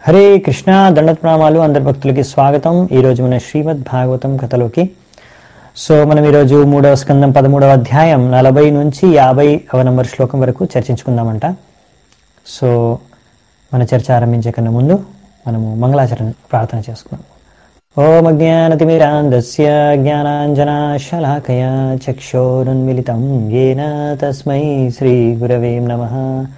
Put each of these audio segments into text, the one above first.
హరే కృష్ణ దండత్ ప్రణామాలు అందరి భక్తులకి స్వాగతం ఈరోజు మన శ్రీమద్ భాగవతం కథలోకి సో మనం ఈరోజు మూడవ స్కందం పదమూడవ అధ్యాయం నలభై నుంచి యాభై నంబర్ శ్లోకం వరకు చర్చించుకుందామంట సో మన చర్చ ఆరంభించే కన్నా ముందు మనము మంగళాచరణ ప్రార్థన చేసుకుందాం ఓం అజ్ఞానతిమిరాంధస్య జ్ఞానాంజనాశలాకయ చక్షోరున్మిలితం येन తస్మై శ్రీగురవే నమః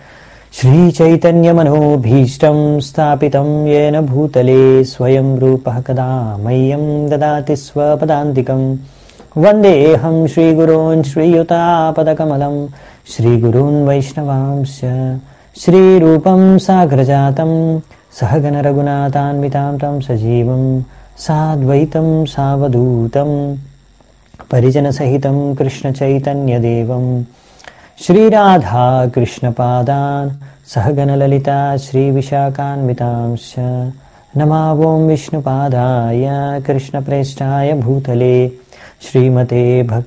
श्रीचैतन्यमनोभीष्टं स्थापितं येन भूतले स्वयं रूपः कदा मह्यं ददाति स्वपदान्तिकं वन्देऽहं श्रीगुरून् श्रीयुतापदकमलं श्रीगुरून् वैष्णवांश्च श्रीरूपं साग्रजातं सहगणरघुनाथान्वितां तं सजीवं साद्वैतं सावधूतं परिजनसहितं कृष्णचैतन्यदेवम् श्रीराधा कृष्णपादान् सहगणललिता श्रीविशाखान्वितांश्च नमावों विष्णुपादाय कृष्णप्रेष्ठाय भूतले श्रीमते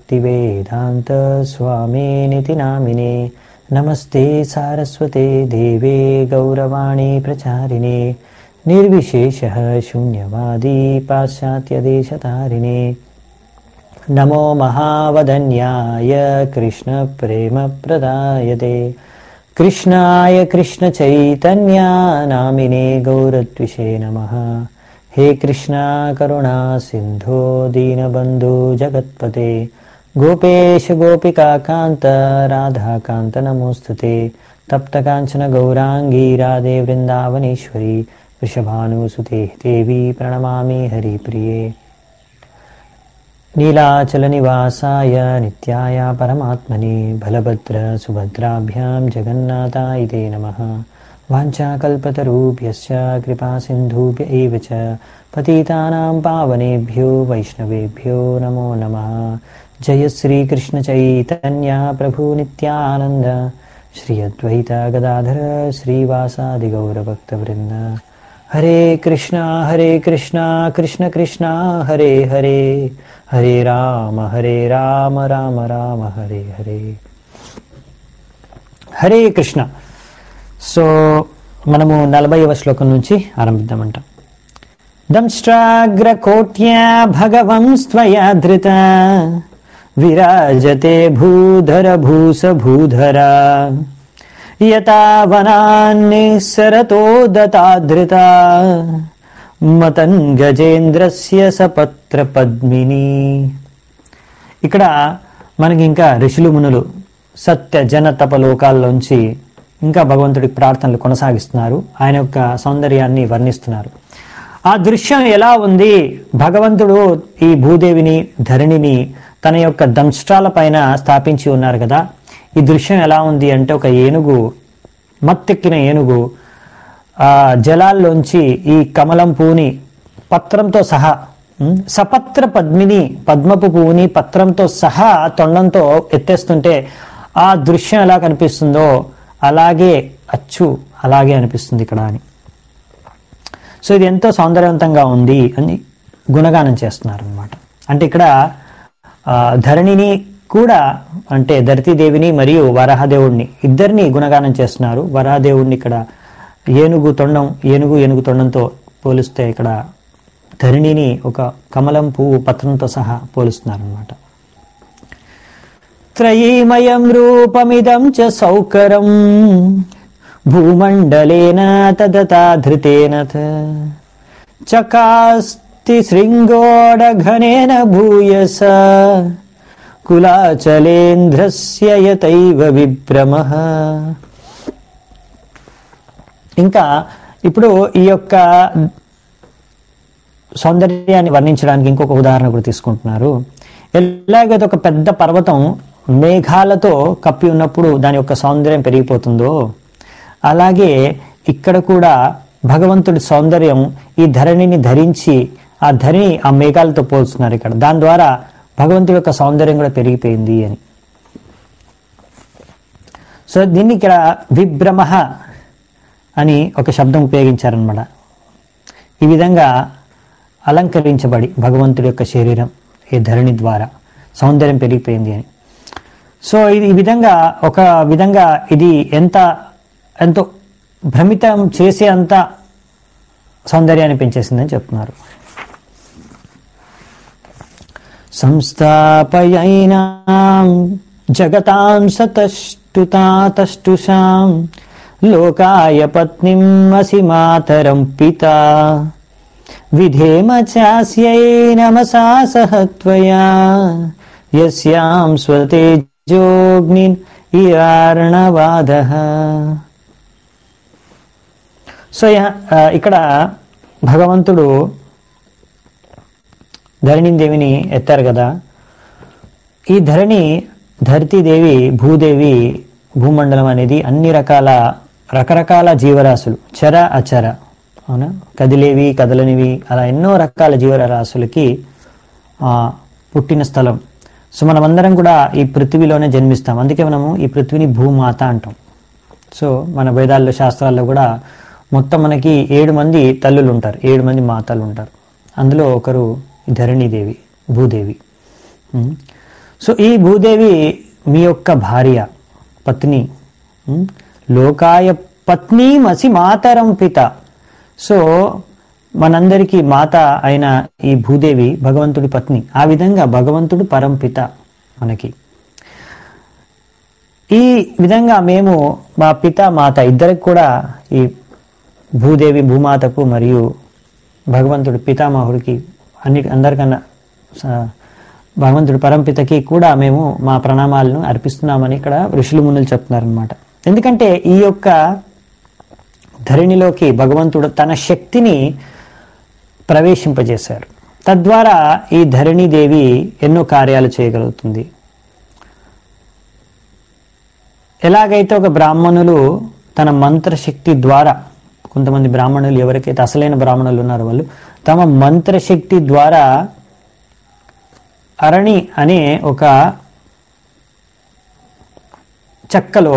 भक्तिवेदान्तस्वामिनिति नामिने नमस्ते सारस्वते देवे गौरवाणी प्रचारिणे निर्विशेषः शून्यवादी पाश्चात्यदेशतारिणे नमो महावदन्याय कृष्णप्रेमप्रदायते कृष्णाय कृष्णचैतन्या नामिने गौरद्विषे नमः हे कृष्णा करुणा सिन्धो दीनबन्धु जगत्पते गोपेश गोपिकान्त राधाकान्त नमोऽस्तु ते तप्तकाञ्चन गौराङ्गी राधे वृन्दावनेश्वरी वृषभानुसुते देवी प्रणमामि हरिप्रिये नीलाचलनिवासाय नित्याय परमात्मने बलभद्र सुभद्राभ्यां जगन्नाथाय ते नमः वाञ्छाकल्पतरुभ्यश्च कृपासिन्धुभ्य एव च पतितानां पावनेभ्यो वैष्णवेभ्यो नमो नमः जय श्रीकृष्णचैतन्य प्रभु नित्यानन्द श्री अद्वैत गदाधर श्रीवासादिगौरभक्तवृन्द हरे कृष्णा हरे कृष्णा कृष्ण कृष्णा हरे हरे हरे राम हरे राम राम राम हरे हरे హరే కృష్ణ సో మనము నలభైవ శ్లోకం నుంచి ఆరంభిద్దామంట దంష్ట్రాగ్రకోట్యా భగవం స్త్వయా ధృత విరాజతే భూధర భూస భూధర యథా వనాన్నిస్సరతో దతాధృత మతన్ గజేంద్రస్య సపత్ర పద్మిని ఇక్కడ మనకి ఇంకా ఋషులు మునులు సత్య జన తపలోకాల్లోంచి ఇంకా భగవంతుడికి ప్రార్థనలు కొనసాగిస్తున్నారు ఆయన యొక్క సౌందర్యాన్ని వర్ణిస్తున్నారు ఆ దృశ్యం ఎలా ఉంది భగవంతుడు ఈ భూదేవిని ధరణిని తన యొక్క దంష్ట్రాల పైన స్థాపించి ఉన్నారు కదా ఈ దృశ్యం ఎలా ఉంది అంటే ఒక ఏనుగు మత్తెక్కిన ఏనుగు ఆ జలాల్లోంచి ఈ కమలం పువ్వుని పత్రంతో సహా ఉం, సపత్ర పద్మిని పద్మపు పువ్వుని పత్రంతో సహా తొండంతో ఎత్తేస్తుంటే ఆ దృశ్యం ఎలా కనిపిస్తుందో అలాగే అచ్చు అలాగే అనిపిస్తుంది ఇక్కడ అని సో ఇది ఎంతో సౌందర్యవంతంగా ఉంది అని గుణగానం చేస్తున్నారు అనమాట అంటే ఇక్కడ ఆ, ధరణిని కూడా అంటే ధరతీదేవిని మరియు వరాహదేవుడిని ఇద్దరిని గుణగానం చేస్తున్నారు వరాహదేవుడిని ఇక్కడ ఏనుగు తొండం ఏనుగు ఏనుగు తొండంతో పోలిస్తే ఇక్కడ ధరణిని ఒక కమలం పువ్వు పత్రంతో సహా పోలుస్తున్నారు అనమాట త్రయీమయం రూపమిదం చ సౌకరం భూమండలేన తదతా ధృతేన చకాస్తి శృంగోడఘనేన భూయస కులాచలేంద్రస్య యతైవ విభ్రమః ఇంకా ఇప్పుడు ఈ యొక్క సౌందర్యాన్ని వర్ణించడానికి ఇంకొక ఉదాహరణ కూడా తీసుకుంటున్నారు ఎలాగైతే ఒక పెద్ద పర్వతం మేఘాలతో కప్పి ఉన్నప్పుడు దాని యొక్క సౌందర్యం పెరిగిపోతుందో అలాగే ఇక్కడ కూడా భగవంతుడి సౌందర్యం ఈ ధరణిని ధరించి ఆ ధరిని ఆ మేఘాలతో పోల్చున్నారు ఇక్కడ దాని ద్వారా భగవంతుడి యొక్క సౌందర్యం కూడా పెరిగిపోయింది అని సో దీన్ని ఇక్కడ విభ్రమ అని ఒక శబ్దం ఉపయోగించారనమాట ఈ విధంగా అలంకరించబడి భగవంతుడి యొక్క శరీరం ఈ ధరణి ద్వారా సౌందర్యం పెరిగిపోయింది అని సో ఇది ఈ విధంగా ఒక విధంగా ఇది ఎంత ఎంతో భ్రమితం చేసే అంత సౌందర్యాన్ని పెంచేసిందని చెప్తున్నారు సంస్థాపయైనాం జగతాం సతష్టుతాతష్టుషాం లోకాయ పత్నిం అసి మాతరం పితా విధేమ చాస్యై నమసా సహ త్వయా యస్యాం స్వతేజోగ్నిన్ ఇయార్ణవాద సో యా- ఆ, ఇక్కడ భగవంతుడు ధరణిదేవిని ఎత్తారు కదా ఈ ధరణి ధరితీదేవి భూదేవి భూమండలం అనేది అన్ని రకాల రకరకాల జీవరాశులు చర అచర అవునా కదిలేవి కదలనివి అలా ఎన్నో రకాల జీవరాశులకి ఆ, పుట్టిన స్థలం సో మనమందరం కూడా ఈ పృథ్వీలోనే జన్మిస్తాం అందుకే మనము ఈ పృథ్వీని భూమాత అంటాం సో మన వేదాల్లో శాస్త్రాల్లో కూడా మొత్తం మనకి ఏడు మంది తల్లులు ఉంటారు ఏడు మంది మాతలు ఉంటారు అందులో ఒకరు ధరణీదేవి భూదేవి ఉమ్. సో ఈ భూదేవి మీ యొక్క భార్య పత్ని ఉమ్, లోకాయ పత్ని మసి మాతరం పిత సో మనందరికీ మాత అయిన ఈ భూదేవి భగవంతుడి పత్ని ఆ విధంగా భగవంతుడు పరంపిత మనకి ఈ విధంగా మేము మా పిత మాత ఇద్దరికి కూడా ఈ భూదేవి భూమాతకు మరియు భగవంతుడి పితామహుడికి అన్ని అందరికన్నా స- భగవంతుడి పరంపితకి కూడా మేము మా ప్రణామాలను అర్పిస్తున్నామని ఇక్కడ ఋషులు మునులు చెప్తున్నారనమాట ఎందుకంటే ఈ యొక్క ధరణిలోకి భగవంతుడు తన శక్తిని ప్రవేశింపజేశారు తద్వారా ఈ ధరణిదేవి ఎన్నో కార్యాలు చేయగలుగుతుంది ఎలాగైతే ఒక బ్రాహ్మణులు తన మంత్రశక్తి ద్వారా కొంతమంది బ్రాహ్మణులు ఎవరికైతే అసలైన బ్రాహ్మణులు ఉన్నారో వాళ్ళు తమ మంత్రశక్తి ద్వారా అరణి అనే ఒక చెక్కలో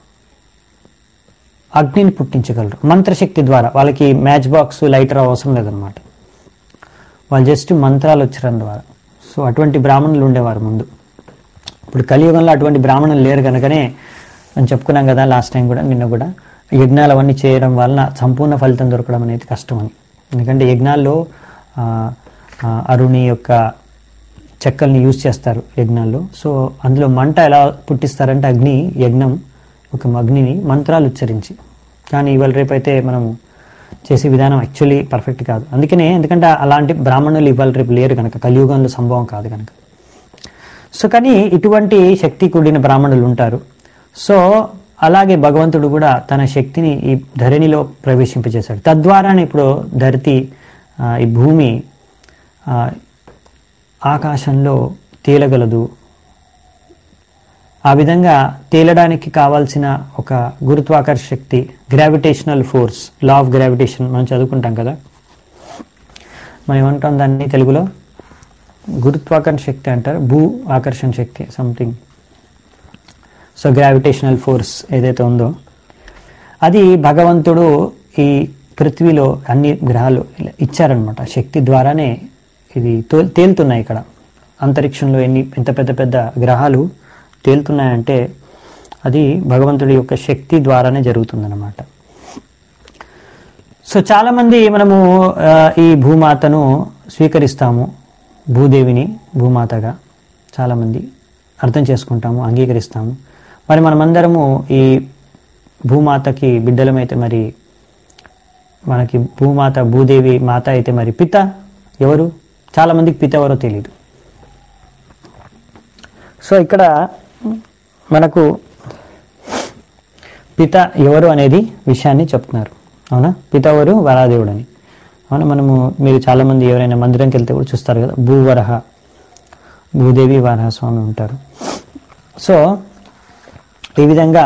అగ్నిని పుట్టించగలరు మంత్రశక్తి ద్వారా వాళ్ళకి మ్యాచ్ బాక్స్ లైటర్ అవసరం లేదనమాట వాళ్ళు జస్ట్ మంత్రాలు వచ్చడం ద్వారా సో అటువంటి బ్రాహ్మణులు ఉండేవారు ముందు ఇప్పుడు కలియుగంలో అటువంటి బ్రాహ్మణులు లేరు కనుకనే మనం చెప్పుకున్నాం కదా లాస్ట్ టైం కూడా నిన్న కూడా యజ్ఞాలు అవన్నీ చేయడం వలన సంపూర్ణ ఫలితం దొరకడం అనేది కష్టం అని ఎందుకంటే యజ్ఞాల్లో ఆ, ఆ, అరుణి యొక్క చెక్కల్ని యూజ్ చేస్తారు యజ్ఞాల్లో సో అందులో మంట ఎలా పుట్టిస్తారంటే అగ్ని యజ్ఞం ఒక అగ్నిని మంత్రాలు ఉచ్చరించి కానీ ఇవాళ రేపైతే మనము చేసే విధానం యాక్చువల్లీ పర్ఫెక్ట్ కాదు అందుకనే ఎందుకంటే అలాంటి బ్రాహ్మణులు ఇవాళ రేపు లేరు కనుక కలియుగంలో సంభవం కాదు కనుక సో కానీ ఇటువంటి శక్తి కూడిన బ్రాహ్మణులు ఉంటారు సో అలాగే భగవంతుడు కూడా తన శక్తిని ఈ ధరణిలో ప్రవేశింపజేశాడు తద్వారానే ఇప్పుడు ధరతి ఆ, ఈ భూమి ఆ, ఆకాశంలో తేలగలదు ఆ విధంగా తేలడానికి కావాల్సిన ఒక గురుత్వాకర్ష శక్తి gravitational force law of gravitation మనం చదువుకుంటాం కదా మనం ఏమంటాం దాన్ని తెలుగులో గురుత్వాకర్షణ శక్తి అంటారు భూ ఆకర్షణ శక్తి సంథింగ్ సో గ్రావిటేషనల్ ఫోర్స్ ఏదైతే ఉందో అది భగవంతుడు ఈ పృథ్వీలో అన్ని గ్రహాలు ఇలా ఇచ్చారనమాట శక్తి ద్వారానే ఇది తో- తేలుతున్నాయి ఇక్కడ అంతరిక్షంలో ఎన్ని ఎంత పెద్ద పెద్ద గ్రహాలు తేలుతున్నాయంటే అది భగవంతుడి యొక్క శక్తి ద్వారానే జరుగుతుందన్నమాట సో చాలామంది మనము ఆ, ఈ భూమాతను స్వీకరిస్తాము భూదేవిని భూమాతగా చాలామంది అర్థం చేసుకుంటాము అంగీకరిస్తాము మరి మనమందరము ఈ భూమాతకి బిడ్డలమైతే మరి మనకి భూమాత భూదేవి మాత అయితే మరి పిత ఎవరు చాలామందికి పిత ఎవరో తెలియదు సో ఇక్కడ మనకు పిత ఎవరు అనేది విషయాన్ని చెప్తున్నారు అవునా పిత ఎవరు వరాదేవుడు అని అవునా మనము మీరు చాలామంది ఎవరైనా మందిరంకి వెళ్తే కూడా చూస్తారు కదా భూవరహ భూదేవి వరహ స్వామి ఉంటారు సో ఈ విధంగా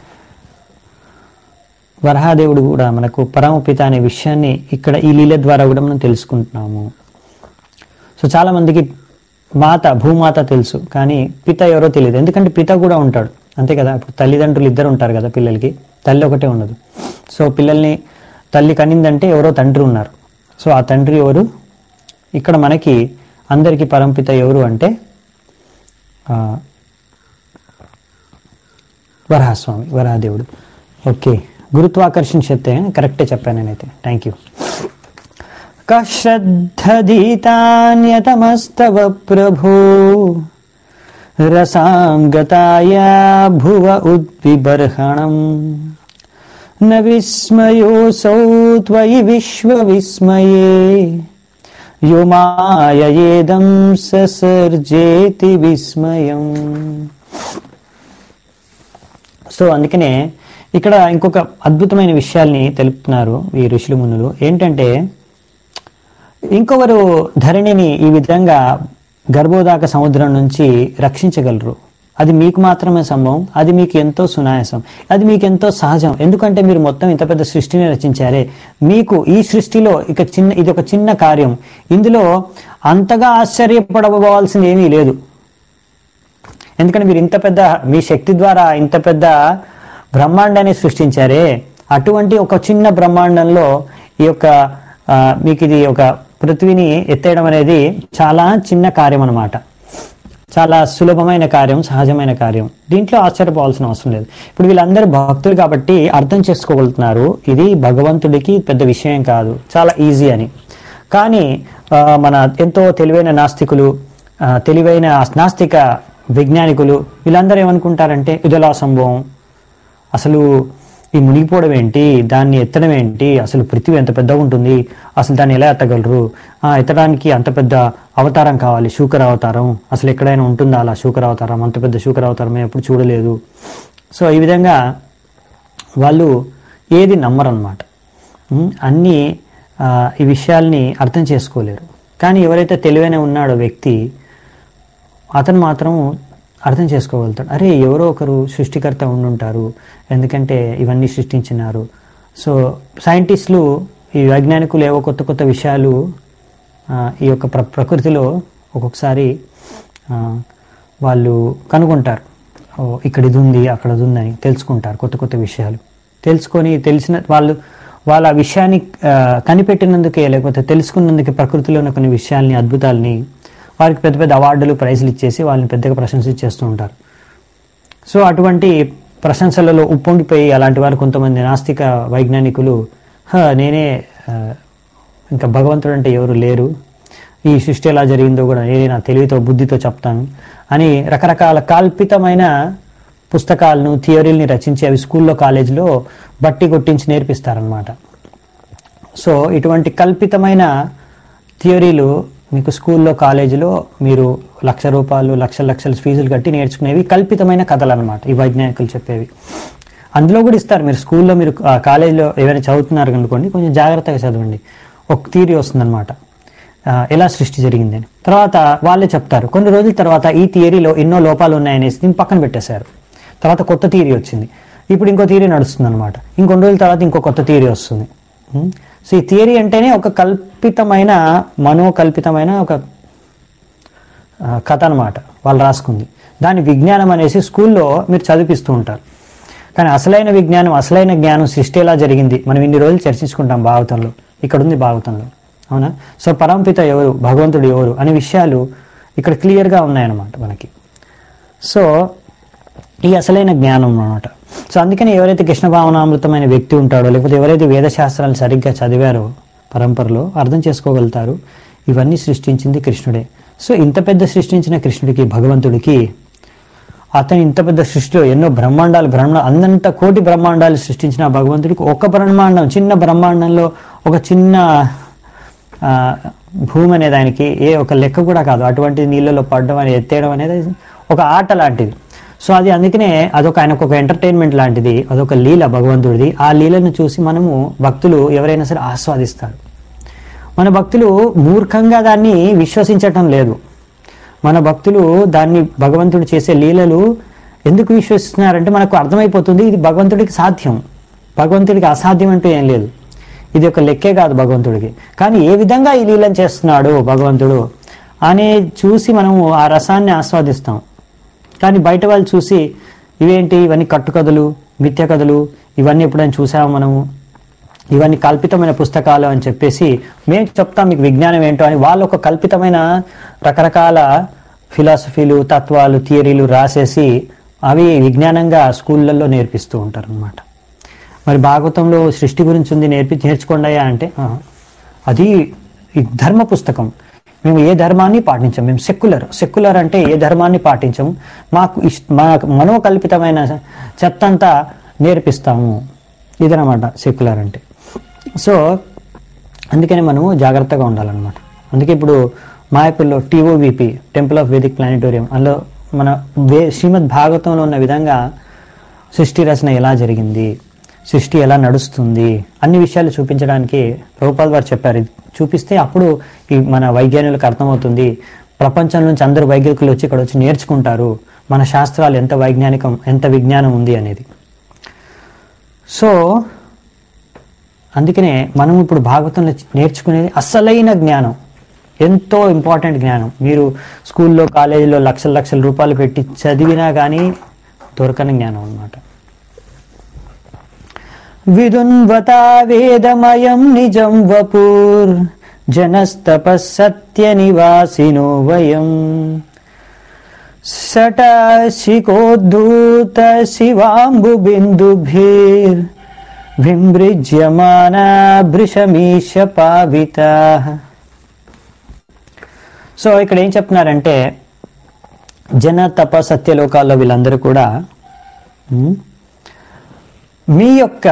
వరహాదేవుడు కూడా మనకు పరమపిత అనే విషయాన్ని ఇక్కడ ఈ లీల ద్వారా కూడా మనం తెలుసుకుంటున్నాము సో చాలా మందికి మాత భూమాత తెలుసు కానీ పిత ఎవరో తెలియదు ఎందుకంటే పిత కూడా ఉంటాడు అంతే కదా ఇప్పుడు తల్లిదండ్రులు ఇద్దరు ఉంటారు కదా పిల్లలకి తల్లి ఒకటే ఉండదు సో పిల్లల్ని తల్లి కనిందంటే ఎవరో తండ్రి ఉన్నారు సో ఆ తండ్రి ఎవరు ఇక్కడ మనకి అందరికీ పరంపిత ఎవరు అంటే ఆ, వరహస్వామి వరహదేవుడు ఓకే గురుత్వాకర్షణ శక్తి కరెక్టే చెప్పాను నేనైతే థ్యాంక్ యూ కశ్రద్ధీతాన్యతమస్తవ ప్రభో రసాం గతాయా భువ ఉద్విబర్హణం న విస్మయోసౌ త్వయి విశ్వవిస్మయే యో మాయేదం ససర్జేతి విస్మయం సో అందుకనే ఇక్కడ ఇంకొక అద్భుతమైన విషయాల్ని తెలుపుతున్నారు ఈ ఋషులు మునులు ఏంటంటే ఇంకొకరు ధరణిని ఈ విధంగా గర్భోదాక సముద్రం నుంచి రక్షించగలరు అది మీకు మాత్రమే సంభవం అది మీకు ఎంతో సునాయాసం అది మీకు ఎంతో సహజం ఎందుకంటే మీరు మొత్తం ఇంత పెద్ద సృష్టిని రచించారే మీకు ఈ సృష్టిలో ఇక చిన్న ఇది ఒక చిన్న కార్యం ఇందులో అంతగా ఆశ్చర్యపడవలసింది ఏమీ లేదు ఎందుకంటే మీరు ఇంత పెద్ద మీ శక్తి ద్వారా ఇంత పెద్ద బ్రహ్మాండాన్ని సృష్టించారే అటువంటి ఒక చిన్న బ్రహ్మాండంలో ఈ యొక్క ఆ, మీకు ఇది ఒక పృథ్వీని ఎత్తేయడం అనేది చాలా చిన్న కార్యం అన్నమాట చాలా సులభమైన కార్యం సహజమైన కార్యం దీంట్లో ఆశ్చర్యపోవాల్సిన అవసరం లేదు ఇప్పుడు వీళ్ళందరూ భక్తులు కాబట్టి అర్థం చేసుకోగలుగుతున్నారు ఇది భగవంతుడికి పెద్ద విషయం కాదు చాలా ఈజీ అని కానీ ఆ, మన ఎంతో తెలివైన నాస్తికులు ఆ, తెలివైన నాస్తిక విజ్ఞానికులు వీళ్ళందరూ ఏమనుకుంటారంటే ఇదెలా సంభవం అసలు ఈ మునిగిపోవడం ఏంటి దాన్ని ఎత్తడం ఏంటి అసలు పృథివీ ఎంత పెద్దగా ఉంటుంది అసలు దాన్ని ఎలా ఎత్తగలరు ఆ, ఎత్తడానికి అంత పెద్ద అవతారం కావాలి శూకర అవతారం అసలు ఎక్కడైనా ఉంటుందా అలా శూకర అవతారం అంత పెద్ద శూకర అవతారం మేము ఎప్పుడు చూడలేదు సో ఈ విధంగా వాళ్ళు ఏది నమ్మరన్నమాట ఉమ్, అన్ని ఆ, ఈ విషయాల్ని అర్థం చేసుకోలేరు కానీ ఎవరైతే తెలివైన ఉన్నాడో వ్యక్తి అతను మాత్రం అర్థం చేసుకోగలుగుతాడు అరే ఎవరో ఒకరు సృష్టికర్త ఉండుంటారు ఎందుకంటే ఇవన్నీ సృష్టించినారు సో సైంటిస్టులు ఈ వైజ్ఞానికులు ఏవో కొత్త కొత్త విషయాలు ఆ, ఈ యొక్క ప్ర ప్రకృతిలో ఒక్కొక్కసారి ఆ, వాళ్ళు కనుగొంటారు ఓ, ఇక్కడ ఇది ఉంది అక్కడ ఇది ఉందని తెలుసుకుంటారు కొత్త కొత్త విషయాలు తెలుసుకొని తెలిసిన వాళ్ళు వాళ్ళ ఆ విషయాన్ని ఆ, కనిపెట్టినందుకే లేకపోతే తెలుసుకున్నందుకే ప్రకృతిలో ఉన్న కొన్ని విషయాల్ని అద్భుతాలని వారికి పెద్ద పెద్ద అవార్డులు ప్రైజులు ఇచ్చేసి వాళ్ళని పెద్దగా ప్రశంసించేస్తూ ఉంటారు సో అటువంటి ప్రశంసలలో ఉప్పొంగిపోయి అలాంటి వారు కొంతమంది నాస్తిక వైజ్ఞానికులు "హ, నేనే ఆ, ఇంకా భగవంతుడు అంటే ఎవరు లేరు ఈ సృష్టి ఎలా జరిగిందో కూడా నేనే నా తెలివితో బుద్ధితో చెప్తాను అని రకరకాల కల్పితమైన పుస్తకాలను థియరీల్ని రచించి అవి స్కూల్లో కాలేజీలో బట్టి కొట్టించి నేర్పిస్తారనమాట సో ఇటువంటి కల్పితమైన థియరీలు మీకు స్కూల్లో కాలేజీలో మీరు లక్ష రూపాయలు లక్షల లక్షల ఫీజులు కట్టి నేర్చుకునేవి కల్పితమైన కథలు అనమాట ఈ వైజ్ఞానికులు చెప్పేవి అందులో కూడా ఇస్తారు మీరు స్కూల్లో మీరు ఆ, కాలేజీలో ఏమైనా చదువుతున్నారు అనుకోండి కొంచెం జాగ్రత్తగా చదవండి ఒక థియరీ వస్తుందన్నమాట ఆ, ఎలా సృష్టి జరిగిందని తర్వాత వాళ్ళే చెప్తారు కొన్ని రోజుల తర్వాత ఈ థియరీలో ఎన్నో లోపాలు ఉన్నాయనేసి దీన్ని పక్కన పెట్టేశారు తర్వాత కొత్త థియరీ వచ్చింది ఇప్పుడు ఇంకో థియరీ నడుస్తుంది అనమాట ఇంకొన్ని రోజుల తర్వాత ఇంకో కొత్త థియరీ వస్తుంది ఉం? సో ఈ థియరీ అంటేనే ఒక కల్పితమైన మనోకల్పితమైన ఒక ఆ, కథ అనమాట వాళ్ళు రాసుకుంది దాని విజ్ఞానం అనేసి స్కూల్లో మీరు చదివిస్తూ ఉంటారు కానీ అసలైన విజ్ఞానం అసలైన జ్ఞానం సృష్టి ఎలా జరిగింది మనం ఇన్ని రోజులు చర్చించుకుంటాం భాగవతంలో ఇక్కడ ఉంది భాగవతంలో అవునా సో పరమపిత ఎవరు భగవంతుడు ఎవరు అనే విషయాలు ఇక్కడ క్లియర్గా ఉన్నాయన్నమాట మనకి సో ఈ అసలైన జ్ఞానం అన్నమాట సో అందుకని ఎవరైతే కృష్ణ భావనామృతమైన వ్యక్తి ఉంటాడో లేకపోతే ఎవరైతే వేదశాస్త్రాలు సరిగ్గా చదివారో పరంపరలో అర్థం చేసుకోగలుగుతారు ఇవన్నీ సృష్టించింది కృష్ణుడే సో ఇంత పెద్ద సృష్టించిన కృష్ణుడికి భగవంతుడికి అతను ఇంత పెద్ద సృష్టిలో ఎన్నో బ్రహ్మాండాలు బ్రహ్మ అందంత కోటి బ్రహ్మాండాలు సృష్టించిన ఆ భగవంతుడికి ఒక బ్రహ్మాండం చిన్న బ్రహ్మాండంలో ఒక చిన్న ఆ, భూమి అనే దానికి ఏ ఒక లెక్క కూడా కాదు అటువంటి నీళ్ళలో పడడం అనేది ఎత్తేయడం అనేది ఒక ఆట లాంటిది సో అది అందుకనే అదొక ఆయనకు ఒక ఎంటర్టైన్మెంట్ లాంటిది అదొక లీల భగవంతుడిది ఆ లీలను చూసి మనము భక్తులు ఎవరైనా సరే ఆస్వాదిస్తారు మన భక్తులు మూర్ఖంగా దాన్ని విశ్వసించటం లేదు మన భక్తులు దాన్ని భగవంతుడు చేసే లీలలు ఎందుకు విశ్వసిస్తున్నారంటే మనకు అర్థమైపోతుంది ఇది భగవంతుడికి సాధ్యం భగవంతుడికి అసాధ్యం అంటూ ఏం లేదు ఇది ఒక లెక్కే కాదు భగవంతుడికి కానీ ఏ విధంగా ఈ లీలను చేస్తున్నాడు భగవంతుడు అనే చూసి మనము ఆ రసాన్ని ఆస్వాదిస్తాం కానీ బయట వాళ్ళు చూసి ఇవేంటి ఇవన్నీ కట్టుకథలు మిథ్య కథలు ఇవన్నీ ఎప్పుడైనా చూసాము మనము ఇవన్నీ కల్పితమైన పుస్తకాలు అని చెప్పేసి మేము చెప్తాం మీకు విజ్ఞానం ఏంటో అని వాళ్ళు ఒక కల్పితమైన రకరకాల ఫిలాసఫీలు తత్వాలు థియరీలు రాసేసి అవి విజ్ఞానంగా స్కూళ్ళల్లో నేర్పిస్తూ ఉంటారు అనమాట మరి భాగవతంలో సృష్టి గురించి ఉంది నేర్పి నేర్చుకోండియా అంటే "ఆ, అది ఈ ధర్మ పుస్తకం మేము ఏ ధర్మాన్ని పాటించం మేము సెక్యులర్ సెక్యులర్ అంటే ఏ ధర్మాన్ని పాటించము మాకు ఇష్ మా మనోకల్పితమైన చెత్త అంతా నేర్పిస్తాము ఇదనమాట సెక్యులర్ అంటే సో అందుకని మనము జాగ్రత్తగా ఉండాలన్నమాట అందుకే ఇప్పుడు మాయపల్లిలో TOVP temple of Vedic planetarium అందులో మన వే శ్రీమద్ భాగవతంలో ఉన్న విధంగా సృష్టి రచన ఎలా జరిగింది సృష్టి ఎలా నడుస్తుంది అన్ని విషయాలు చూపించడానికి ప్రభుపాల్ వారు చెప్పారు ఇది చూపిస్తే అప్పుడు ఈ మన వైజ్ఞానికులకు అర్థమవుతుంది ప్రపంచం నుంచి అందరు వైజ్ఞానికులు వచ్చి ఇక్కడ వచ్చి నేర్చుకుంటారు మన శాస్త్రాలు ఎంత వైజ్ఞానికం ఎంత విజ్ఞానం ఉంది అనేది సో అందుకనే మనం ఇప్పుడు భాగవతంలో నేర్చుకునేది అసలైన జ్ఞానం ఎంతో ఇంపార్టెంట్ జ్ఞానం మీరు స్కూల్లో కాలేజీలో లక్షల లక్షల రూపాయలు పెట్టి చదివినా కానీ దొరకని జ్ఞానం అన్నమాట విదున్వతా వేదమయం నిజం వపూర్ జనస్తపసత్య నివాసినో వయం శటాశికోద్ధూత శివాంబు బిందుభిర్ విమృజ్యమానా భృశమీశ పావిత సో ఇక్కడ ఏం చెప్తున్నారంటే జన తప సత్యలోకాల్లో వీళ్ళందరూ కూడా ఉమ్, మీ యొక్క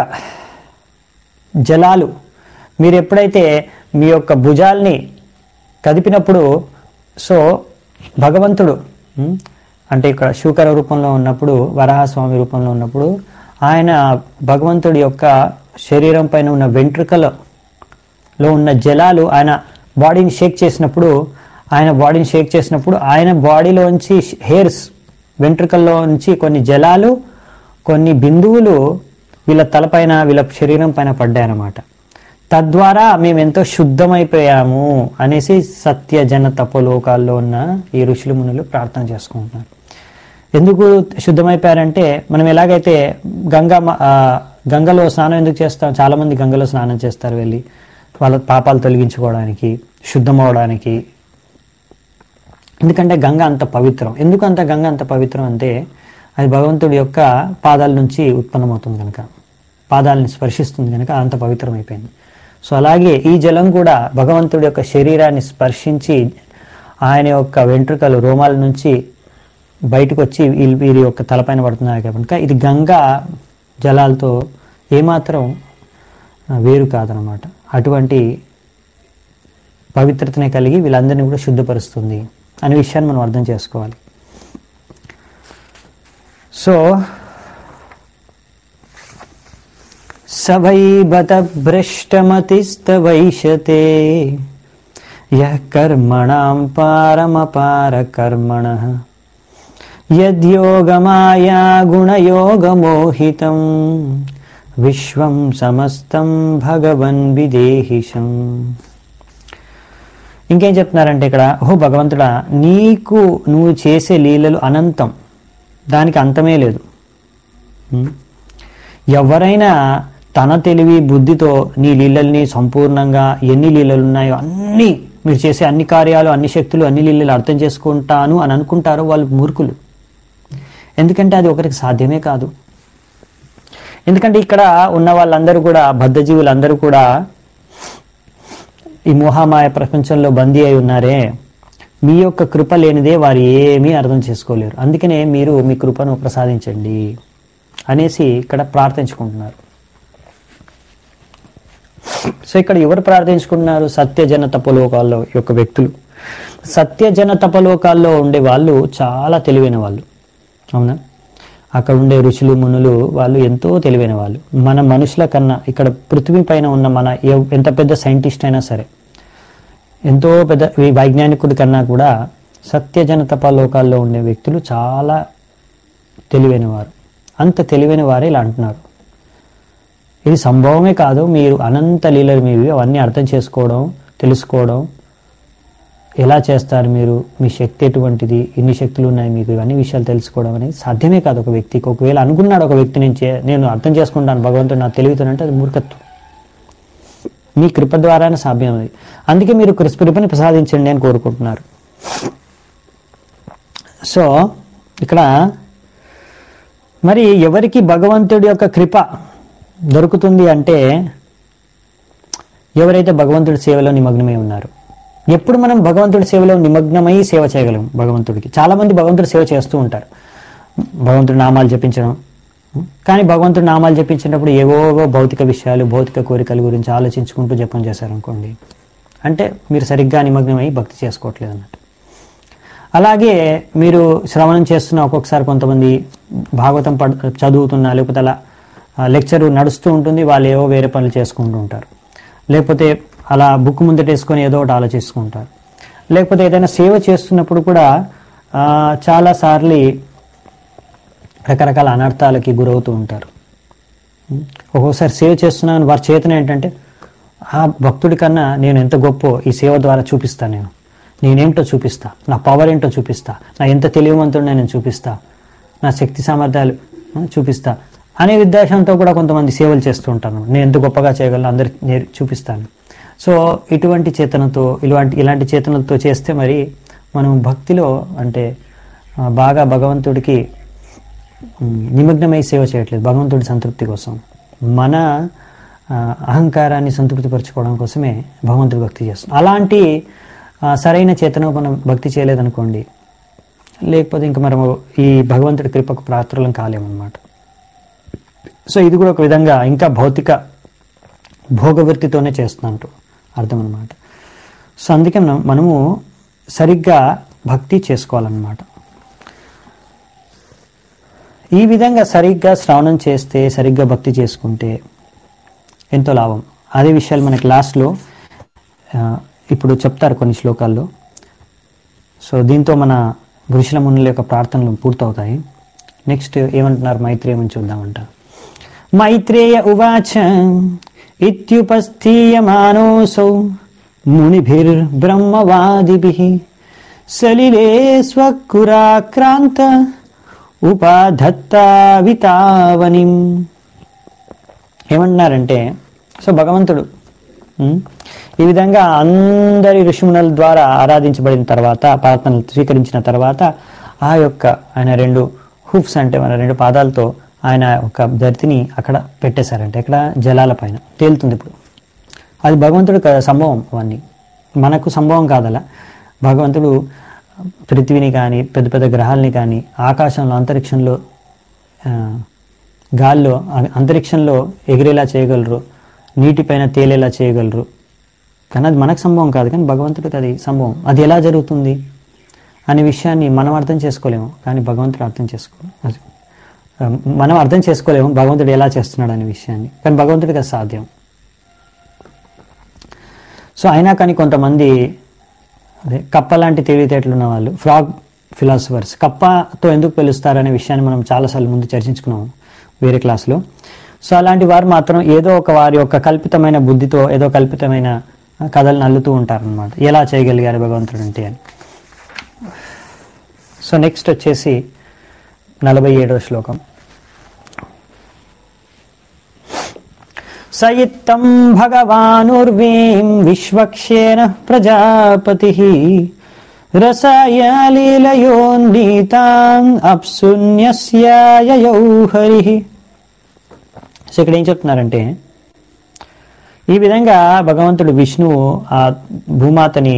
జలాలు మీరు ఎప్పుడైతే మీ యొక్క భుజాల్ని కదిపినప్పుడు సో భగవంతుడు ఉమ్, అంటే ఇక్కడ శూకర రూపంలో ఉన్నప్పుడు వరాహస్వామి రూపంలో ఉన్నప్పుడు ఆయన భగవంతుడి యొక్క శరీరం పైన ఉన్న వెంట్రుకలో లో ఉన్న జలాలు ఆయన బాడీని షేక్ చేసినప్పుడు ఆయన బాడీని షేక్ చేసినప్పుడు ఆయన బాడీలోంచి హెయిర్స్ వెంట్రుకల్లో నుంచి కొన్ని జలాలు కొన్ని బిందువులు వీళ్ళ తలపైన వీళ్ళ శరీరం పైన పడ్డాయన్నమాట తద్వారా మేము ఎంతో శుద్ధమైపోయాము అనేసి సత్య జన తపోలోకాల్లో ఉన్న ఈ ఋషులు మునులు ప్రార్థన చేసుకుంటున్నారు ఎందుకు శుద్ధమైపోయారంటే మనం ఎలాగైతే గంగా మ- ఆ, గంగలో స్నానం ఎందుకు చేస్తాం చాలా మంది గంగలో స్నానం చేస్తారు వెళ్ళి వాళ్ళ పాపాలు తొలగించుకోవడానికి శుద్ధమవడానికి ఎందుకంటే గంగ అంత పవిత్రం ఎందుకు అంత గంగ అంత పవిత్రం అంటే అది భగవంతుడి యొక్క పాదాల నుంచి ఉత్పన్నమవుతుంది కనుక పాదాలని స్పర్శిస్తుంది కనుక అంత పవిత్రమైపోయింది సో అలాగే ఈ జలం కూడా భగవంతుడి యొక్క శరీరాన్ని స్పర్శించి ఆయన యొక్క వెంట్రుకలు రోమాల నుంచి బయటకు వచ్చి వీళ్ళ వీరి యొక్క తలపైన పడుతున్నాయి కనుక ఇది గంగా జలాలతో ఏమాత్రం ఆ, వేరు కాదనమాట అటువంటి పవిత్రతనే కలిగి వీళ్ళందరినీ కూడా శుద్ధపరుస్తుంది అనే విషయాన్ని మనం అర్థం చేసుకోవాలి సో సవై బత భ్రష్టమతిస్తవైషతే యః కర్మణాం పారమపార కర్మణ యద్యోగమాయా గుణయోగమోహితం విశ్వం సమస్తం భగవన్ విదేహిషం ఇంకేం చెప్తున్నారంటే ఇక్కడ ఓ భగవంతుడా నీకు నువ్వు చేసే లీలలు అనంతం దానికి అంతమే లేదు ఉం? ఎవరైనా తన తెలివి బుద్ధితో నీ లీలల్ని సంపూర్ణంగా ఎన్ని లీలలు ఉన్నాయో అన్ని మీరు చేసే అన్ని కార్యాలు అన్ని శక్తులు అన్ని లీలలు అర్థం చేసుకుంటాను అని అనుకుంటారో వాళ్ళు మూర్ఖులు ఎందుకంటే అది ఒకరికి సాధ్యమే కాదు ఎందుకంటే ఇక్కడ ఉన్న వాళ్ళందరూ కూడా బద్ధజీవులందరూ కూడా ఈ మోహమాయ ప్రపంచంలో బందీ అయి ఉన్నారే మీ యొక్క కృప లేనిదే వారు ఏమీ అర్థం చేసుకోలేరు అందుకనే మీరు మీ కృపను ప్రసాదించండి అనేసి ఇక్కడ ప్రార్థించుకుంటున్నారు సో ఇక్కడ ఎవరు ప్రార్థించుకుంటున్నారు సత్యజన తపలోకాల్లో యొక్క వ్యక్తులు సత్యజన తపలోకాల్లో ఉండే వాళ్ళు చాలా తెలివైన వాళ్ళు అవునా అక్కడ ఉండే ఋషులు మునులు వాళ్ళు ఎంతో తెలివైన వాళ్ళు మన మనుషుల కన్నా ఇక్కడ పృథ్వీ పైన ఉన్న మన ఎవ్- ఎంత పెద్ద సైంటిస్ట్ అయినా సరే ఎంతో పెద్ద ఈ వైజ్ఞానికుడి కన్నా కూడా సత్యజన తపలోకాల్లో ఉండే వ్యక్తులు చాలా తెలివైన వారు అంత తెలివైన వారే ఇలా అంటున్నారు ఇది సంభవమే కాదు మీరు అనంత లీలలు మీవి అవన్నీ అర్థం చేసుకోవడం తెలుసుకోవడం ఎలా చేస్తారు మీరు మీ శక్తి ఎటువంటిది ఎన్ని శక్తులు ఉన్నాయి మీకు ఇవన్నీ విషయాలు తెలుసుకోవడం అనేది సాధ్యమే కాదు ఒక వ్యక్తికి ఒకవేళ అనుకున్నాడు ఒక వ్యక్తి నుంచి నేను అర్థం చేసుకుంటాను భగవంతుడు నాకు తెలివితోనంటే అది మూర్ఖత్వం మీ కృప ద్వారానే సాధ్యం అది అందుకే మీరు కృ- కృపని ప్రసాదించండి అని కోరుకుంటున్నారు సో ఇక్కడ మరి ఎవరికి భగవంతుడి యొక్క కృప దొరుకుతుంది అంటే ఎవరైతే భగవంతుడి సేవలో నిమగ్నమై ఉన్నారు ఎప్పుడు మనం భగవంతుడి సేవలో నిమగ్నమై సేవ చేయగలం భగవంతుడికి చాలా మంది భగవంతుడి సేవ చేస్తూ ఉంటారు భగవంతుడి నామాలు జపించడం కానీ భగవంతుడి నామాలు జపించినప్పుడు ఏవోవో భౌతిక విషయాలు భౌతిక కోరికల గురించి ఆలోచించుకుంటూ జపం చేశారనుకోండి అంటే మీరు సరిగ్గా నిమగ్నమై భక్తి చేసుకోవట్లేదు అన్నట్టు అలాగే మీరు శ్రవణం చేస్తున్న ఒక్కొక్కసారి కొంతమంది భాగవతం పడ్ చదువుతున్నా లేకపోతే అలా లెక్చర్ నడుస్తూ ఉంటుంది వాళ్ళు ఏవో వేరే పనులు చేసుకుంటూ ఉంటారు లేకపోతే అలా బుక్ ముందటేసుకొని ఏదో ఒకటి ఆలోచిస్తుంటారు లేకపోతే ఏదైనా సేవ చేస్తున్నప్పుడు కూడా ఆ, చాలాసార్లు రకరకాల అనర్థాలకి గురవుతూ ఉంటారు ఒక్కొక్కసారి సేవ చేస్తున్నాను వారి చేతన ఏంటంటే ఆ భక్తుడి కన్నా నేను ఎంత గొప్ప ఈ సేవ ద్వారా చూపిస్తాను నేను నేనేంటో చూపిస్తా నా పవర్ ఏంటో చూపిస్తా నా ఎంత తెలివివంతుడినో నేను చూపిస్తా నా శక్తి సామర్థ్యాలు ఆ, చూపిస్తా అనే ఉద్దేశంతో కూడా కొంతమంది సేవలు చేస్తూ ఉంటాను నేను ఎంత గొప్పగా చేయగలను అందరికి నేను చూపిస్తాను సో ఇటువంటి చేతనతో ఇలాంటి ఇలాంటి చేతనలతో చేస్తే మరి మనం భక్తిలో అంటే ఆ, బాగా భగవంతుడికి ఉమ్, నిమగ్నమై సేవ చేయట్లేదు భగవంతుడి సంతృప్తి కోసం మన ఆ, అహంకారాన్ని సంతృప్తిపరచుకోవడం కోసమే భగవంతుడి భక్తి చేస్తాం అలాంటి ఆ, సరైన చేతన మనం భక్తి చేయలేదనుకోండి లేకపోతే ఇంకా మనము ఈ భగవంతుడి కృపకు పాత్రలం కాలేమన్నమాట సో ఇది కూడా ఒక విధంగా ఇంకా భౌతిక భోగవృత్తితోనే చేస్తున్నట్టు అర్థం అనమాట సో అందుకే మనం మనము సరిగ్గా భక్తి చేసుకోవాలన్నమాట ఈ విధంగా సరిగ్గా శ్రవణం చేస్తే సరిగ్గా భక్తి చేసుకుంటే ఎంతో లాభం అదే విషయాలు మనకి లాస్ట్లో ఆ, ఇప్పుడు చెప్తారు కొన్ని శ్లోకాల్లో సో దీంతో మన ఋషుల మునుల యొక్క ప్రార్థనలు పూర్తవుతాయి నెక్స్ట్ ఏమంటున్నారు మైత్రేయమని చూద్దామంట మైత్రేయ ఉవాచ ఇత్యుపస్థీయమానోసౌ మునిభిర్బ్రహ్మవాదిభిః సలిలే స్వకురాక్రాంత ఉపాధత్తావితావనిం ఏమంటున్నారంటే సో భగవంతుడు ఉం, ఈ విధంగా అందరి ఋషిమునుల ద్వారా ఆరాధించబడిన తర్వాత ప్రార్థనలు స్వీకరించిన తర్వాత ఆ యొక్క ఆయన రెండు హూఫ్స్ అంటే మన రెండు పాదాలతో ఆయన ఒక ధరితిని అక్కడ పెట్టేశారంటే ఇక్కడ జలాల పైన తేలుతుంది ఇప్పుడు అది భగవంతుడు క- సంభవం అవన్నీ మనకు సంభవం కాదలా భగవంతుడు పృథ్వీని కానీ పెద్ద పెద్ద గ్రహాలని కానీ ఆకాశంలో అంతరిక్షంలో ఆ, గాల్లో అ- అంతరిక్షంలో ఎగిరేలా చేయగలరు నీటిపైన తేలేలా చేయగలరు కానీ అది మనకు సంభవం కాదు కానీ భగవంతుడికి అది సంభవం అది ఎలా జరుగుతుంది అనే విషయాన్ని మనం అర్థం చేసుకోలేము కానీ భగవంతుడు అర్థం చేసుకోలేము అది, ఆ, మనం అర్థం చేసుకోలేము భగవంతుడు ఎలా చేస్తున్నాడు అనే విషయాన్ని కానీ భగవంతుడికి అది సాధ్యం సో అయినా కానీ కొంతమంది అదే కప్ప లాంటి తెలివితేటలు ఉన్న వాళ్ళు ఫ్రాగ్ ఫిలాసఫర్స్ కప్పతో ఎందుకు పిలుస్తారనే విషయాన్ని మనం చాలాసార్లు ముందు చర్చించుకున్నాం వేరే క్లాస్లో సో అలాంటి వారు మాత్రం ఏదో ఒక వారి యొక్క కల్పితమైన బుద్ధితో ఏదో కల్పితమైన ఆ, కథలను అల్లుతూ ఉంటారనమాట ఎలా చేయగలిగారు భగవంతుడు అంటే అని సో నెక్స్ట్ వచ్చేసి నలభై ఏడవ శ్లోకం సయిత్తం భగవానుర్వీం విశ్వక్షేణ ప్రజాపతి రసాయలీలయోన్నీతాన్ అప్సున్యస్యాయయౌ హరి సో ఇక్కడ ఏం చెప్తున్నారంటే ఈ విధంగా భగవంతుడు విష్ణువు ఆ భూమాతని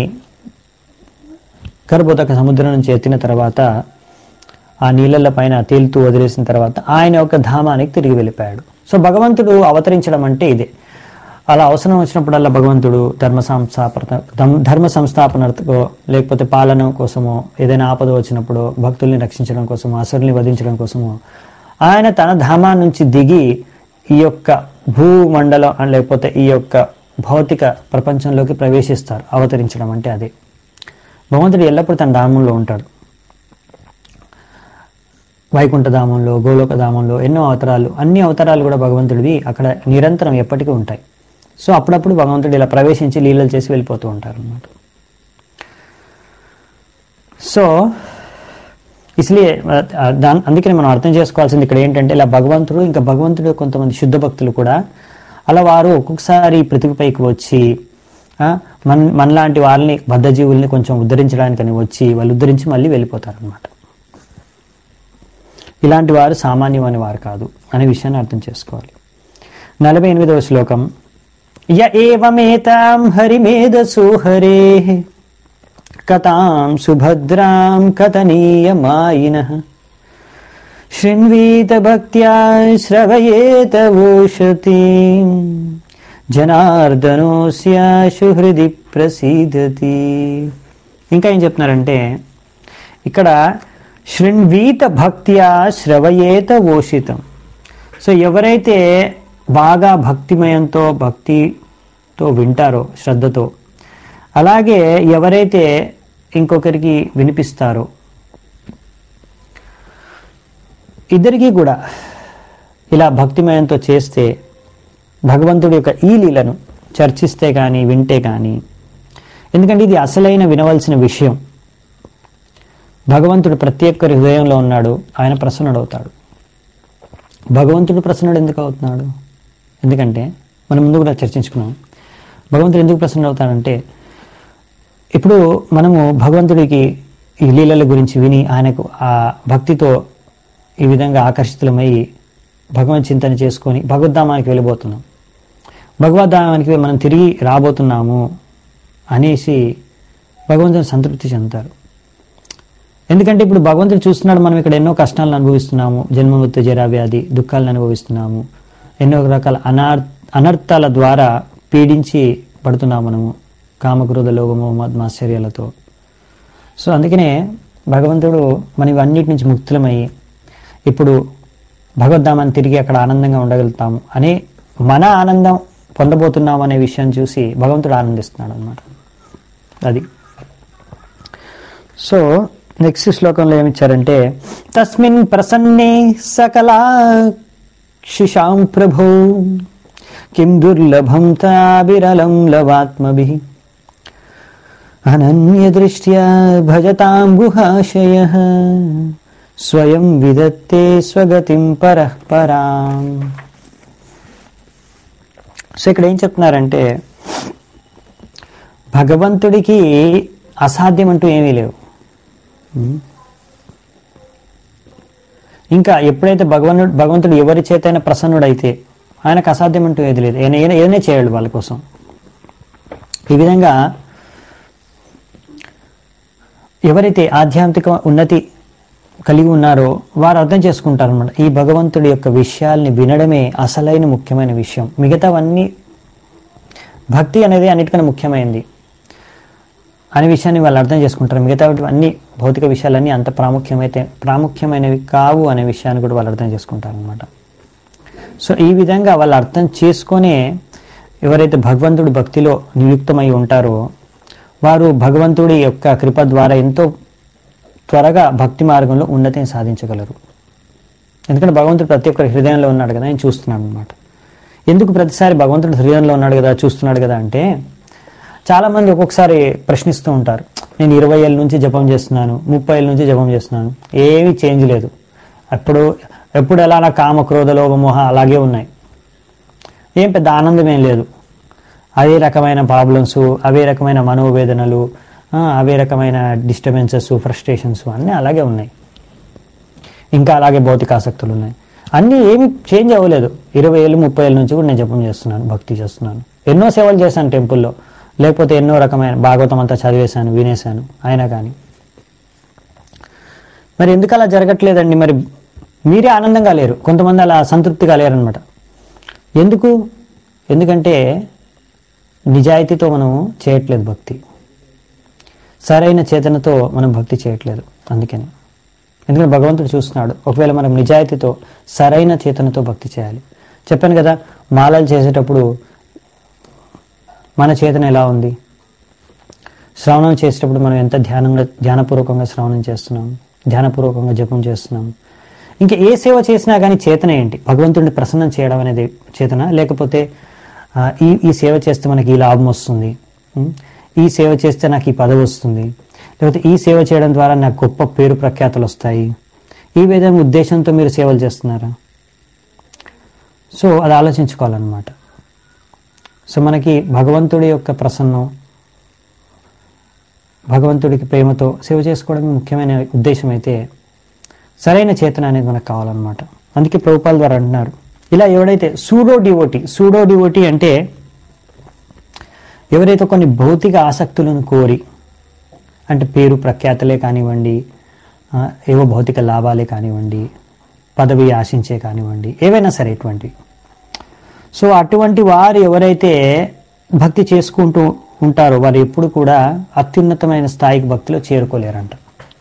గర్భోదక సముద్రం నుంచి ఎత్తిన తర్వాత ఆ నీళ్ళ పైన తేలుతూ వదిలేసిన తర్వాత ఆయన యొక్క ధామానికి తిరిగి వెళ్ళిపోయాడు సో భగవంతుడు అవతరించడం అంటే ఇదే అలా అవసరం వచ్చినప్పుడల్లా భగవంతుడు ధర్మ సంస్థాపన ధమ్- ధర్మ సంస్థాపనకో లేకపోతే పాలన కోసమో ఏదైనా ఆపద వచ్చినప్పుడు భక్తుల్ని రక్షించడం కోసమో అసురుల్ని వధించడం కోసమో ఆయన తన ధామా నుంచి దిగి ఈ యొక్క భూమండలం ఆ లేకపోతే ఈ యొక్క భౌతిక ప్రపంచంలోకి ప్రవేశిస్తారు అవతరించడం అంటే అదే భగవంతుడు ఎల్లప్పుడూ తన ధామంలో ఉంటాడు వైకుంఠధామంలో గోలోకధామంలో ఎన్నో అవతారాలు అన్ని అవతారాలు కూడా భగవంతుడివి అక్కడ నిరంతరం ఎప్పటికీ ఉంటాయి సో అప్పుడప్పుడు భగవంతుడు ఇలా ప్రవేశించి లీలలు చేసి వెళ్ళిపోతూ ఉంటారు అన్నమాట సో ఇస్లియే ఆ, దాని అందుకని మనం అర్థం చేసుకోవాల్సింది ఇక్కడ ఏంటంటే ఇలా భగవంతుడు ఇంకా భగవంతుడు కొంతమంది శుద్ధ భక్తులు కూడా అలా వారు ఒక్కొక్కసారి పృథివిపైకి వచ్చి ఆ, మన మనలాంటి వాళ్ళని బద్ధజీవుల్ని కొంచెం ఉద్ధరించడానికని వచ్చి వాళ్ళు ఉద్ధరించి మళ్ళీ వెళ్ళిపోతారు అనమాట ఇలాంటి వారు సామాన్యమైన వారు కాదు అనే విషయాన్ని అర్థం చేసుకోవాలి నలభై ఎనిమిదవ శ్లోకం య ఏవమేతాం హరిమేధసో హరే కథాం సుభద్రాం కథనీయమాయిన శృణ్వీత భక్త్యా శ్రవయేత ఓషతి జనార్దనోస్య సుహృది ప్రసీదతి ఇంకా ఏం చెప్తున్నారంటే ఇక్కడ శృణ్వీత భక్త్యా శ్రవయేత ఓషితం సో ఎవరైతే బాగా భక్తిమయంతో భక్తితో వింటారో శ్రద్ధతో అలాగే ఎవరైతే ఇంకొకరికి వినిపిస్తారో ఇద్దరికీ కూడా ఇలా భక్తిమయంతో చేస్తే భగవంతుడి యొక్క ఈ లీలను చర్చిస్తే కానీ వింటే కానీ ఎందుకంటే ఇది అసలైన వినవలసిన విషయం భగవంతుడు ప్రతి ఒక్కరి హృదయంలో ఉన్నాడు ఆయన ప్రసన్నుడవుతాడు భగవంతుడు ప్రసన్నుడు ఎందుకు అవుతున్నాడు ఎందుకంటే మనం ముందు కూడా చర్చించుకున్నాం భగవంతుడు ఎందుకు ప్రసన్నుడు అవుతాడంటే ఇప్పుడు మనము భగవంతుడికి ఈ లీలల గురించి విని ఆయనకు ఆ భక్తితో ఈ విధంగా ఆకర్షితులమై భగవన్ చింతన చేసుకొని భగవద్ధామానికి వెళ్ళిపోతున్నాం భగవద్ధామానికి మనం తిరిగి రాబోతున్నాము అనేసి భగవంతుని సంతృప్తి చెందుతారు ఎందుకంటే ఇప్పుడు భగవంతుడు చూస్తున్నాడు మనం ఇక్కడ ఎన్నో కష్టాలను అనుభవిస్తున్నాము జన్మమృత్యు జరా వ్యాధి దుఃఖాలను అనుభవిస్తున్నాము ఎన్నో రకాల అనార్ అనర్థాల ద్వారా పీడించి పడుతున్నాము మనము కామక్రోధ లోభము మాశ్చర్యాలతో సో అందుకనే భగవంతుడు మన ఇవన్నిటి నుంచి ముక్తులమై ఇప్పుడు భగవద్ధామాన్ని తిరిగి అక్కడ ఆనందంగా ఉండగలుగుతాము అనే మన ఆనందం పొందబోతున్నాం అనే విషయాన్ని చూసి భగవంతుడు ఆనందిస్తున్నాడు అనమాట అది సో నెక్స్ట్ శ్లోకంలో ఏమిచ్చారంటే తస్మిన్ ప్రసన్నే సకలా శిశాం ప్రభో కిం దుర్లభం తాబిరలం లవాత్మభి అనన్యదృష్ట్యా భజతాం గుహాశయ స్వయం విదత్తే స్వగతిం పరః పరాం సో ఇక్కడ ఏం చెప్తున్నారంటే భగవంతుడికి అసాధ్యం అంటూ ఏమీ లేవు ఉం? ఇంకా ఎప్పుడైతే భగవంతుడు భగవంతుడు ఎవరి చేతైనా ప్రసన్నుడైతే ఆయనకు అసాధ్యం అంటూ ఏది లేదు ఆయన ఏదైనా ఏదైనా చేయడు వాళ్ళ కోసం ఈ విధంగా ఎవరైతే ఆధ్యాత్మిక ఉన్నతి కలిగి ఉన్నారో వారు అర్థం చేసుకుంటారు అనమాట ఈ భగవంతుడి యొక్క విషయాల్ని వినడమే అసలైన ముఖ్యమైన విషయం మిగతావన్నీ భక్తి అనేది అన్నిటికన్నా ముఖ్యమైనది అనే విషయాన్ని వాళ్ళు అర్థం చేసుకుంటారు మిగతా అన్ని భౌతిక విషయాలన్నీ అంత ప్రాముఖ్యమైతే ప్రాముఖ్యమైనవి కావు అనే విషయాన్ని కూడా వాళ్ళు అర్థం చేసుకుంటారు అనమాట సో ఈ విధంగా వాళ్ళు అర్థం చేసుకొనే ఎవరైతే భగవంతుడి భక్తిలో నియుక్తమై ఉంటారో వారు భగవంతుడి యొక్క కృప ద్వారా ఎంతో త్వరగా భక్తి మార్గంలో ఉన్నతిని సాధించగలరు ఎందుకంటే భగవంతుడు ప్రతి ఒక్కరి హృదయంలో ఉన్నాడు కదా ఆయన చూస్తున్నాడు అనమాట ఎందుకు ప్రతిసారి భగవంతుడు హృదయంలో ఉన్నాడు కదా చూస్తున్నాడు కదా అంటే చాలామంది ఒక్కొక్కసారి ప్రశ్నిస్తూ ఉంటారు నేను ఇరవై ఏళ్ళ నుంచి జపం చేస్తున్నాను ముప్పై ఏళ్ళ నుంచి జపం చేస్తున్నాను ఏమీ చేంజ్ లేదు అప్పుడు ఎప్పుడు ఎలా నా కామ క్రోధ లోభ మోహ అలాగే ఉన్నాయి ఏం పెద్ద ఆనందం ఏం లేదు అదే రకమైన ప్రాబ్లమ్స్ అవే రకమైన మనోవేదనలు ఆ, అవే రకమైన డిస్టర్బెన్సెస్ ఫ్రస్ట్రేషన్స్ అన్నీ అలాగే ఉన్నాయి ఇంకా అలాగే భౌతిక ఆసక్తులు ఉన్నాయి అన్నీ ఏమి చేంజ్ అవ్వలేదు ఇరవై ఏళ్ళు ముప్పై ఏళ్ళ నుంచి కూడా నేను జపం చేస్తున్నాను భక్తి చేస్తున్నాను ఎన్నో సేవలు చేశాను టెంపుల్లో లేకపోతే ఎన్నో రకమైన భాగవతం అంతా చదివేశాను వినేశాను అయినా కానీ మరి ఎందుకు అలా జరగట్లేదండి మరి మీరే ఆనందంగా లేరు కొంతమంది అలా సంతృప్తిగా లేరనమాట ఎందుకు ఎందుకంటే నిజాయితీతో మనం చేయట్లేదు భక్తి సరైన చేతనతో మనం భక్తి చేయట్లేదు అందుకని ఎందుకంటే భగవంతుడు చూస్తున్నాడు ఒకవేళ మనం నిజాయితీతో సరైన చేతనతో భక్తి చేయాలి చెప్పాను కదా మాలలు చేసేటప్పుడు మన చేతన ఎలా ఉంది శ్రవణం చేసేటప్పుడు మనం ఎంత ధ్యానంగా ధ్యానపూర్వకంగా శ్రవణం చేస్తున్నాం ధ్యానపూర్వకంగా జపం చేస్తున్నాం ఇంకా ఏ సేవ చేసినా కానీ చేతన ఏంటి భగవంతుడిని ప్రసన్నం చేయడం అనేది చేతన లేకపోతే ఆ, ఈ ఈ సేవ చేస్తే మనకి ఈ లాభం వస్తుంది ఉం? ఈ సేవ చేస్తే నాకు ఈ పదవి వస్తుంది లేకపోతే ఈ సేవ చేయడం ద్వారా నాకు గొప్ప పేరు ప్రఖ్యాతులు వస్తాయి ఈ విధంగా ఉద్దేశంతో మీరు సేవలు చేస్తున్నారా సో అది ఆలోచించుకోవాలన్నమాట సో మనకి భగవంతుడి యొక్క ప్రసన్నం భగవంతుడికి ప్రేమతో సేవ చేసుకోవడం ముఖ్యమైన ఉద్దేశం అయితే సరైన చేతన అనేది మనకు కావాలన్నమాట అందుకే ప్రభుపాల్ ద్వారా అంటున్నారు ఇలా ఎవడైతే సూడో డివోటి సూడో డివోటి అంటే ఎవరైతే కొన్ని భౌతిక ఆసక్తులను కోరి అంటే పేరు ప్రఖ్యాతలే కానివ్వండి ఆ, ఏవో భౌతిక లాభాలే కానివ్వండి పదవి ఆశించే కానివ్వండి ఏవైనా సరే ఇటువంటి సో అటువంటి వారు ఎవరైతే భక్తి చేసుకుంటూ ఉంటారో వారు ఎప్పుడు కూడా అత్యున్నతమైన స్థాయికి భక్తిలో చేరుకోలేరంట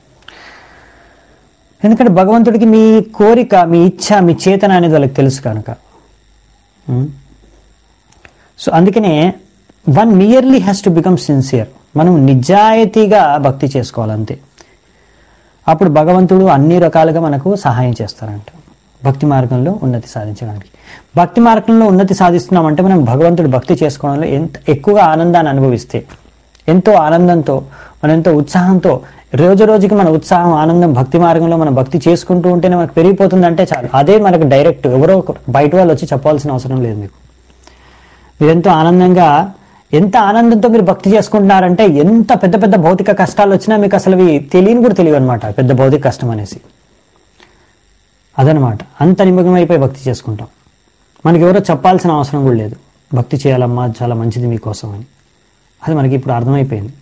ఎందుకంటే భగవంతుడికి మీ కోరిక మీ ఇచ్ఛ మీ చేతన అనేది వాళ్ళకి తెలుసు కనుక ఉం? సో అందుకనే one nearly has to become sincere మనం నిజాయితీగా భక్తి చేసుకోవాలంతే అప్పుడు భగవంతుడు అన్ని రకాలుగా మనకు సహాయం చేస్తారంట భక్తి మార్గంలో ఉన్నతి సాధించడానికి భక్తి మార్గంలో ఉన్నతి సాధిస్తున్నామంటే మనం భగవంతుడు భక్తి చేసుకోవడంలో ఎంత ఎక్కువగా ఆనందాన్ని అనుభవిస్తే ఎంతో ఆనందంతో మనం ఎంతో ఉత్సాహంతో రోజు రోజుకి మన ఉత్సాహం ఆనందం భక్తి మార్గంలో మనం భక్తి చేసుకుంటూ ఉంటేనే మనకు పెరిగిపోతుందంటే చాలు అదే మనకు డైరెక్ట్ ఎవరో ఒక బయట వాళ్ళు వచ్చి చెప్పాల్సిన అవసరం లేదు మీకు మీరెంతో ఆనందంగా ఎంత ఆనందంతో మీరు భక్తి చేసుకుంటున్నారంటే ఎంత పెద్ద పెద్ద భౌతిక కష్టాలు వచ్చినా మీకు అసలు అవి తెలియని కూడా తెలియదు అనమాట పెద్ద భౌతిక కష్టం అనేసి అదనమాట అంత నిమగ్నమైపోయి భక్తి చేసుకుంటాం మనకి ఎవరో చెప్పాల్సిన అవసరం కూడా లేదు భక్తి చేయాలమ్మా చాలా మంచిది మీకోసం అని అది మనకి ఇప్పుడు అర్థమైపోయింది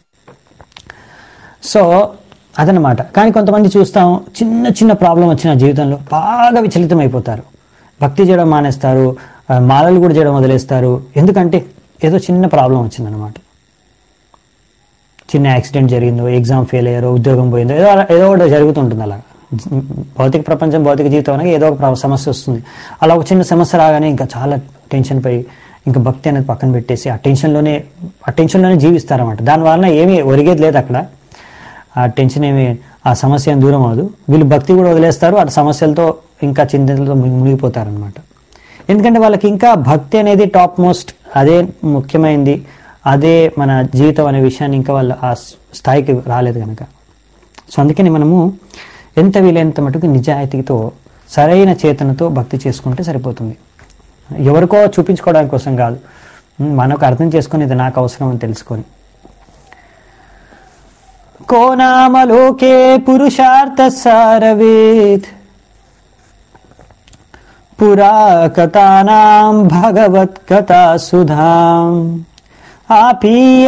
సో అదనమాట కానీ కొంతమంది చూస్తాం చిన్న చిన్న ప్రాబ్లం వచ్చిన జీవితంలో బాగా విచలితం అయిపోతారు భక్తి చేయడం మానేస్తారు ఆ, మాలలు కూడా చేయడం వదిలేస్తారు ఎందుకంటే ఏదో చిన్న ప్రాబ్లం వచ్చిందనమాట చిన్న యాక్సిడెంట్ జరిగిందో ఎగ్జామ్ ఫెయిల్ అయ్యారో ఉద్యోగం పోయిందో ఏదో అలా- ఏదో ఒకటి జరుగుతుంటుంది అలా భౌతిక ప్రపంచం భౌతిక జీవితం అనగా ఏదో ఒక ప్ర- సమస్య వస్తుంది అలా ఒక చిన్న సమస్య రాగానే ఇంకా చాలా టెన్షన్ పై ఇంకా భక్తి అనేది పక్కన పెట్టేసి ఆ టెన్షన్లోనే ఆ టెన్షన్లోనే జీవిస్తారన్నమాట దానివల్ల ఏమీ ఒరిగేది లేదు అక్కడ ఆ టెన్షన్ ఏమి ఆ సమస్య ఏం దూరం అవ్వదు వీళ్ళు భక్తి కూడా వదిలేస్తారు ఆ సమస్యలతో ఇంకా చింతలతో మునిగిపోతారనమాట ఎందుకంటే వాళ్ళకి ఇంకా భక్తి అనేది టాప్ మోస్ట్ అదే ముఖ్యమైనది అదే మన జీవితం అనే విషయాన్ని ఇంకా వాళ్ళు ఆ స్థాయికి రాలేదు కనుక సో అందుకని మనము ఎంత వీలైనంత మటుకు నిజాయితీతో సరైన చేతనతో భక్తి చేసుకుంటే సరిపోతుంది ఎవరికో చూపించుకోవడానికి కోసం కాదు మనకు అర్థం చేసుకొని ఇది నాకు అవసరం అని తెలుసుకొని को नाम लोके पुरुषार्थसारवेत् पुरा कथानां भगवत्कथा सुधाम् आपीय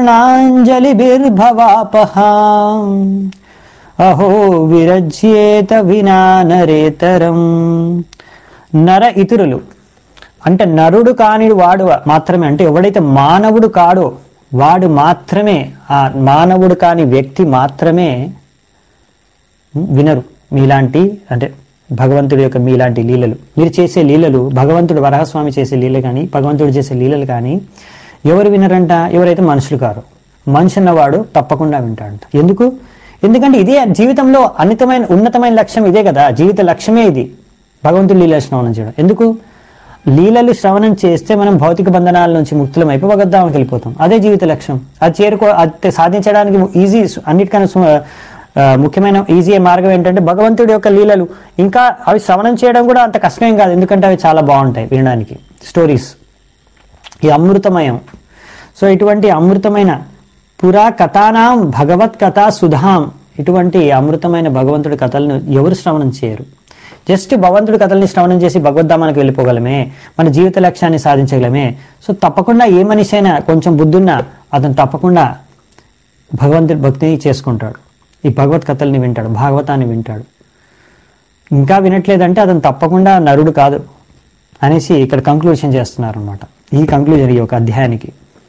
कर्णाञ्जलिभिर्भवापहाम् अहो విరజ్యేత వినా నరేతరం నర ఇతరులు అంటే నరుడు కాని వాడు మాత్రమే అంటే ఎవడైతే మానవుడు కాడో వాడు మాత్రమే ఆ మానవుడు కాని వ్యక్తి మాత్రమే వినరు మీలాంటి అంటే భగవంతుడి యొక్క మీలాంటి లీలలు మీరు చేసే లీలలు భగవంతుడు వరహస్వామి చేసే లీలలు కానీ భగవంతుడు చేసే లీలలు కానీ ఎవరు వినరంట ఎవరైతే మనుషులు కారు మనిషి అన్నవాడు తప్పకుండా వింటాడంట ఎందుకు ఎందుకంటే ఇదే జీవితంలో అన్నితమైన ఉన్నతమైన లక్ష్యం ఇదే కదా జీవిత లక్ష్యమే ఇది భగవంతుడి లీల శ్రవణం చేయడం ఎందుకు లీలలు శ్రవణం చేస్తే మనం భౌతిక బంధనాల నుంచి ముక్తులం అయిపోయి భగవద్ధామకి వెళ్ళిపోతాం అదే జీవిత లక్ష్యం అది చేరుకో అది సాధించడానికి ఈజీ అన్నిటికన్నా సు- ఆ, ముఖ్యమైన ఈజీ మార్గం ఏంటంటే భగవంతుడి యొక్క లీలలు ఇంకా అవి శ్రవణం చేయడం కూడా అంత కష్టమేం కాదు ఎందుకంటే అవి చాలా బాగుంటాయి వినడానికి స్టోరీస్ ఈ అమృతమయం సో ఇటువంటి అమృతమైన పురా కథానాం భగవత్ కథా సుధాం ఇటువంటి అమృతమైన భగవంతుడి కథలను ఎవరు శ్రవణం చేయరు జస్ట్ భగవంతుడి కథల్ని శ్రవణం చేసి భగవద్ధామానికి వెళ్ళిపోగలమే మన జీవిత లక్ష్యాన్ని సాధించగలమే సో తప్పకుండా ఏ మనిషి అయినా కొంచెం బుద్ధున్నా అతను తప్పకుండా భగవంతుడి భక్తిని చేసుకుంటాడు ఈ భగవత్ కథల్ని వింటాడు భాగవతాన్ని వింటాడు ఇంకా వినట్లేదంటే అతను తప్పకుండా నరుడు కాదు అనేసి ఇక్కడ కంక్లూషన్ చేస్తున్నారు అనమాట ఈ కంక్లూజన్ ఈ ఒక అధ్యాయానికి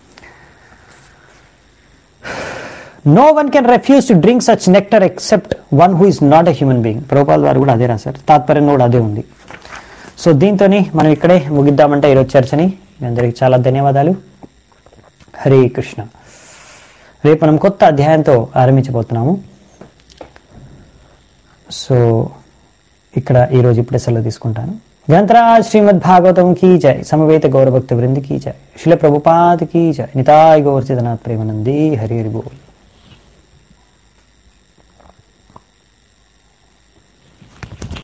no one can refuse to drink such nectar except one who is not a human being Prabhupad వారు కూడా అదే రాశారు తాత్పర్యంలో కూడా అదే ఉంది సో దీంతో మనం ఇక్కడే ముగిద్దామంటే ఈరోజు చర్చని మీ అందరికీ చాలా ధన్యవాదాలు హరే కృష్ణ రేపు మనం కొత్త అధ్యాయంతో ఆరంభించబోతున్నాము సో ఇక్కడ ఈరోజు ఇప్పుడే సెలవు తీసుకుంటాను గ్రంథరాజ్ శ్రీమద్ భాగవతం కీ జై సమవేత గౌరభక్త వృంది కీ జై శిల ప్రభుపాద్ కీ జై నితాయ్ గౌర్ చిదనాథ్ ప్రేమనంది హరి హరి బోల్